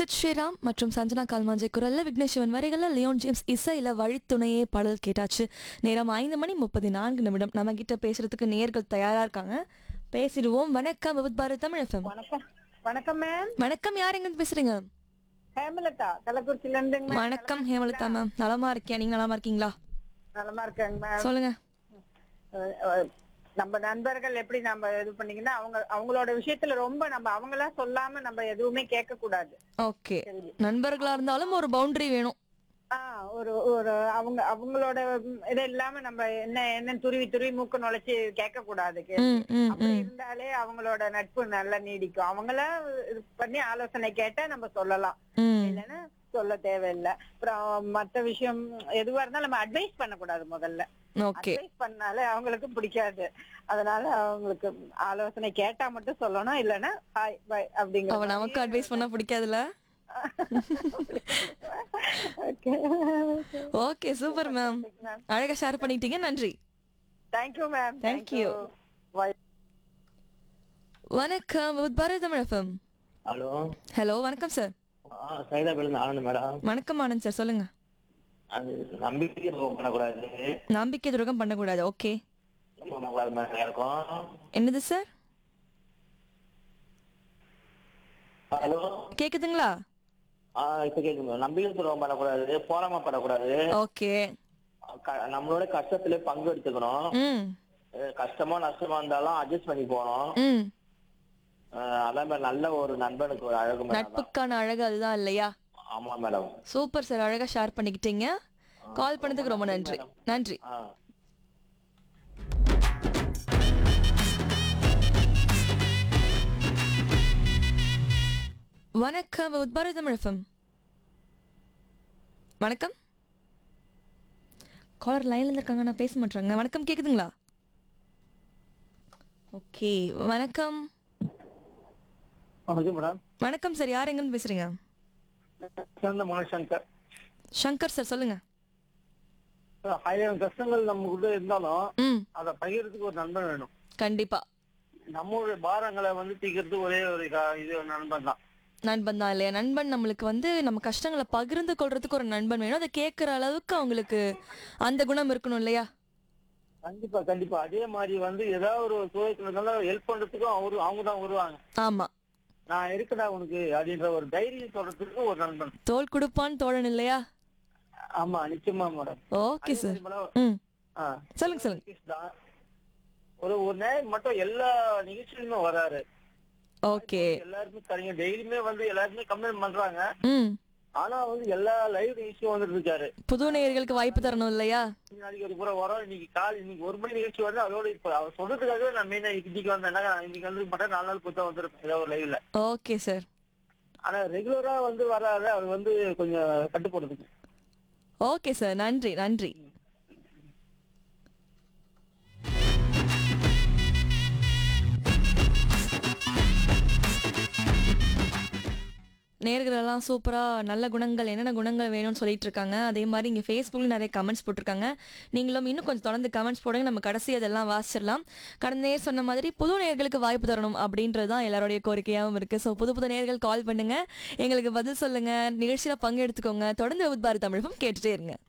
சித் ஸ்ரீராம் மற்றும் சஞ்சனா கால்மாஞ்சே குரல்ல விக்னேஸ்வரன் வரிகள்ல லியோன் ஜேம்ஸ் இசையில வழித்துணையே பாடல் கேட்டாச்சு நேரம் ஐந்து மணி முப்பத்தி நான்கு நிமிடம் நம்ம கிட்ட பேசுறதுக்கு நேர்கள் தயாரா இருக்காங்க பேசிடுவோம் வணக்கம் விபத் பாரத் தமிழ் எஃப்எம் வணக்கம் வணக்கம் மேம் வணக்கம் யார் எங்க பேசுறீங்க ஹேமலதா கள்ளக்குறிச்சில இருந்துங்க மேம் வணக்கம் ஹேமலதா மேம் நலமா இருக்கேன் நீங்க நலமா இருக்கீங்களா நலமா இருக்காங்க மேம் சொல்லுங்க அஹ், அஹ், நம்ம நண்பர்கள் எப்படி நம்ம இது பண்ணீங்கன்னா அவங்க அவங்களோட விஷயத்துல ரொம்ப நம்ம அவங்களா சொல்லாம நம்ம எதுவுமே கேட்க கூடாது ஓகே நண்பர்களா இருந்தாலும் ஒரு பவுண்டரி வேணும் ஆஹ் ஒரு ஒரு அவங்க அவங்களோட ம், இது இல்லாம நம்ம என்ன என்ன துருவி துருவி மூக்கு நுழைச்சு கேட்க கூடாது கேள்வி. ம், ம், அப்படி ம். இருந்தாலே அவங்களோட நட்பு நல்லா நீடிக்கும் அவங்கள இது பண்ணி ஆலோசனை கேட்டா நம்ம சொல்லலாம் ம் இல்லைன்னா சொல்ல தேவையில்லை அப்புறம் மத்த விஷயம் எதுவா இருந்தாலும் நம்ம அட்வைஸ் பண்ணக்கூடாது முதல்ல ஓகே அட்வைஸ் பண்ணாலே அவங்களுக்கு பிடிக்காது அதனால அவங்களுக்கு ஆலோசனை கேட்டா மட்டும் சொல்லணும் இல்லைன்னா ஹாய் பை அப்படிங்கிற அவ நமக்கு அட்வைஸ் பண்ண பிடிக்காதுல்ல ஓகே ஓகே சூப்பர் மேம் அழகா ஷேர் பண்ணிட்டீங்க நன்றி தேங்க்யூ மேம் Thank you. வணக்கம் with Bharat Tamil FM hello hello வணக்கம் சார் ஆ சைதாபேருந்து ஆனந்த் மேடம் வணக்கம் ஆனந்த் சார் சொல்லுங்க அது நம்பிக்கை துரோகம் பண்ணக்கூடாது நம்பிக்கை துரோகம் பண்ணக்கூடாது ஓகே பண்ணக்கூடாது மேடம் இருக்கும் என்னது சார் ஹலோ கேக்குதுங்களா ஆ இப்ப கேக்குங்க நம்பிக்கை துரோகம் பண்ணக்கூடாது போராமப்படக்கூடாது ஓகே க- நம்மளோட கஷ்டத்துல பங்கு எடுத்துக்கணும் ம் அஹ் கஷ்டமோ நஷ்டமா இருந்தாலும் அட்ஜஸ்ட் பண்ணி போகணும் ம் அஹ் அதே மாதிரி நல்ல ஒரு நண்பனுக்கு ஒரு அழகு மேடம் நட்புக்கான அழகு அதுதான் இல்லையா ஆமா மேடம் சூப்பர் சார் அழகா ஷேர் பண்ணிக்கிட்டீங்க கால் பண்ணதுக்கு ரொம்ப நன்றி நன்றி ஆ வணக்கம் வித் பாரத் தமிழ் எஃப்எம் வணக்கம் காலர் லைன்ல இருக்காங்க நான் பேச மாட்டேறாங்க வணக்கம் கேக்குதுங்களா ஓகே வணக்கம் வணக்கம் மேடம் வணக்கம் சார் யார் எங்கன்னு பேசுறீங்க சிறந்த மனுஷங்கர் சங்கர் சார் சொல்லுங்க ஆயிரம் கஷ்டங்கள் நமக்குள்ள இருந்தாலும் ம் அதை பகிர்றதுக்கு ஒரு நண்பன் வேணும் கண்டிப்பா நம்மளுடைய பாரங்களை வந்து தீக்கிறதுக்கு ஒரே ஒரு க- இது நண்பன் தான் நண்பன் தான் இல்லையா நண்பன் நம்மளுக்கு வந்து நம்ம கஷ்டங்களை பகிர்ந்து கொள்றதுக்கு ஒரு நண்பன் வேணும் அதை கேட்குற அளவுக்கு அவங்களுக்கு அந்த குணம் இருக்கணும் இல்லையா கண்டிப்பா கண்டிப்பா அதே மாதிரி வந்து ஏதாவது ஒரு சூழத்துல ஹெல்ப் பண்றதுக்கும் அவரு அவங்க தான் வருவாங்க ஆமா நான் இருக்கடா உனக்கு அப்படின்ற ஒரு தைரியம் சொல்றதுக்கு ஒரு நண்பன் தோல் கொடுப்பான் தோழன் இல்லையா ஆமா நிச்சயமா மேடம் ஓகே சார் அதே மாதிரி ம் மேடம், ஆ, சொல்லுங்க சொல்லுங்க நிதிஷ் தான். ஒரு ஒரு நேரம் மட்டும் எல்லா நிகழ்ச்சியிலுமே வராரு ஓகே எல்லாருமே தனியா டெய்லியுமே வந்து எல்லாருமே கம்ப்ளைண்ட் பண்றாங்க ம் ஆனா வந்து எல்லா லைவ் நிகழ்ச்சியும் வந்துட்டு இருக்காரு புது நேயர்களுக்கு வாய்ப்பு தரணும் இல்லையா நாளைக்கு ஒரு புற வரோம் இன்னைக்கு கால் இன்னைக்கு ஒரு மணி நிகழ்ச்சி வருது அதோட இப்ப அவர் சொல்றதுக்காகவே நான் மெயினா இன்னைக்கு வந்தேன் நான் இன்னைக்கு வந்து மட்டும் நாலு நாள் புத்தகம் வந்திருப்பேன் ஏதாவது ஒரு லைவ்ல ஓகே சார் ஆனா ரெகுலரா வந்து வராது அவர் வந்து கொஞ்சம் கட்டுப்படுத்துங்க ஓகே சார் நன்றி நன்றி நேர்கள் எல்லாம் சூப்பரா நல்ல குணங்கள் என்னென்ன குணங்கள் வேணும்னு சொல்லிட்டு இருக்காங்க அதே மாதிரி இங்க ஃபேஸ்புக்ல நிறைய கமெண்ட்ஸ் போட்டிருக்காங்க நீங்களும் இன்னும் கொஞ்சம் தொடர்ந்து கமெண்ட்ஸ் போடுங்க நம்ம கடைசி அதெல்லாம் வாசிச்சிடலாம் கடந்த நேர் சொன்ன மாதிரி புது நேர்களுக்கு வாய்ப்பு தரணும் அப்படின்றது தான் எல்லாருடைய கோரிக்கையாகவும் இருக்கு ஸோ புது புது நேர்கள் கால் பண்ணுங்க எங்களுக்கு பதில் சொல்லுங்க நிகழ்ச்சியில பங்கெடுத்துக்கோங்க தொடர்ந்து வித் பாரத் தமிழகம் கேட்டுட்டே இருங்க